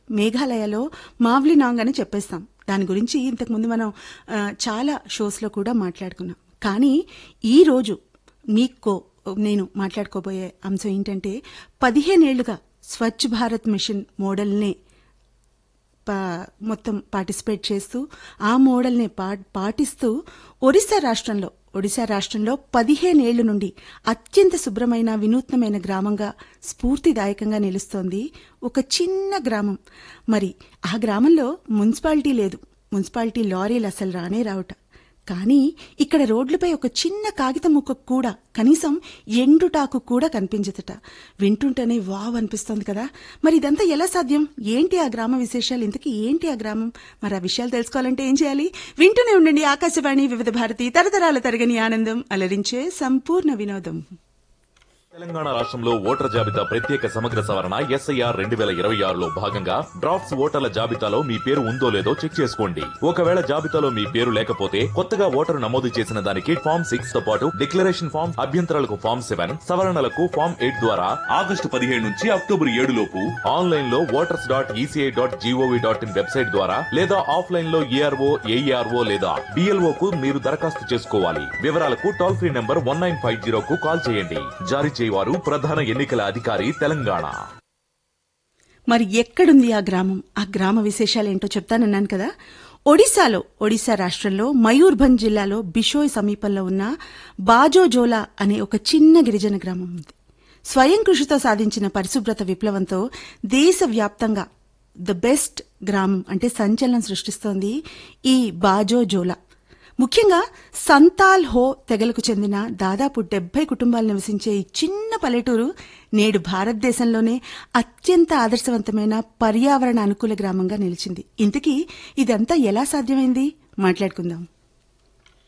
మేఘాలయలో మావ్లినాంగ్ అని చెప్పేస్తాం దాని గురించి ఇంతకుముందు మనం ఆ, చాలా షోస్లో కూడా మాట్లాడుకున్నాం కానీ ఈ రోజు మీకు నేను మాట్లాడుకోబోయే అంశం ఏంటంటే పదిహేనేళ్లుగా స్వచ్ఛ భారత్ మిషన్ మోడల్నే పా- మొత్తం పార్టిసిపేట్ చేస్తూ ఆ మోడల్ని పా- పాటిస్తూ ఒడిశా రాష్ట్రంలో ఒడిశా రాష్ట్రంలో పదిహేనేళ్ల నుండి అత్యంత శుభ్రమైన వినూత్నమైన గ్రామంగా స్ఫూర్తిదాయకంగా నిలుస్తోంది ఒక చిన్న గ్రామం మరి ఆ గ్రామంలో మున్సిపాలిటీ లేదు మున్సిపాలిటీ లారీలు అసలు రానే రావట కానీ ఇక్కడ రోడ్లపై ఒక చిన్న కాగితం ముక్క కూడా కనీసం ఎండుటాకు కూడా కనిపించదట వింటుంటేనే వావ్ అనిపిస్తోంది కదా మరి ఇదంతా ఎలా సాధ్యం ఏంటి ఆ గ్రామ విశేషాలు ఇంతకీ ఏంటి ఆ గ్రామం మరి ఆ విషయాలు తెలుసుకోవాలంటే ఏం చేయాలి వింటూనే ఉండండి ఆకాశవాణి వివిధ భారతి తరతరాల తరగని ఆనందం అలరించే సంపూర్ణ వినోదం తెలంగాణ రాష్ట్రంలో ఓటర్ జాబితా ప్రత్యేక సమగ్ర సవరణ ఎస్ఐఆర్ రెండు వేల ఇరవై ఆరులో భాగంగా డ్రాఫ్ట్స్ ఓటర్ల జాబితాలో మీ పేరు ఉందో లేదో చెక్ చేసుకోండి ఒకవేళ జాబితాలో మీ పేరు లేకపోతే కొత్తగా ఓటరు నమోదు చేసిన దానికి ఫామ్ సిక్స్ తో పాటు డిక్లరేషన్ ఫామ్ అభ్యంతరాలకు ఫామ్ సెవెన్ సవరణలకు ఫామ్ ఎయిట్ ద్వారా ఆగస్టు పదిహేడు నుంచి అక్టోబర్ ఏడు లోపు ఆన్లైన్ లో voters dot ECI dot gov dot in website ద్వారా లేదా ఆఫ్లైన్ లో ఏఆర్ఓ ఏఈఆర్ఓ లేదా బిఎల్ఓ కు మీరు దరఖాస్తు చేసుకోవాలి వివరాలకు toll free number one nine five zero కు కాల్ చేయండి జారీ చేయవారు ప్రధాన ఎన్నికల అధికారి తెలంగాణ మరి ఎక్కడుంది ఆ గ్రామం ఆ గ్రామ విశేషాలు ఏంటో చెప్తానన్నాను కదా ఒడిశాలో ఒడిశా రాష్ట్రంలో మయూర్భంజ్ జిల్లాలో బిషోయ్ సమీపంలో ఉన్న బాజోజోలా అనే ఒక చిన్న గిరిజన గ్రామం ఉంది స్వయం కృషితో సాధించిన పరిశుభ్రత విప్లవంతో దేశవ్యాప్తంగా ద బెస్ట్ గ్రామం అంటే సంచలనం సృష్టిస్తోంది ఈ బాజోజోలా ముఖ్యంగా సంతాల్ హో తెగలకు చెందిన దాదాపు డెబ్బై కుటుంబాలు నివసించే ఈ చిన్న పల్లెటూరు నేడు భారతదేశంలోనే అత్యంత ఆదర్శవంతమైన పర్యావరణ అనుకూల గ్రామంగా నిలిచింది ఇంతకీ ఇదంతా ఎలా సాధ్యమైంది మాట్లాడుకుందాం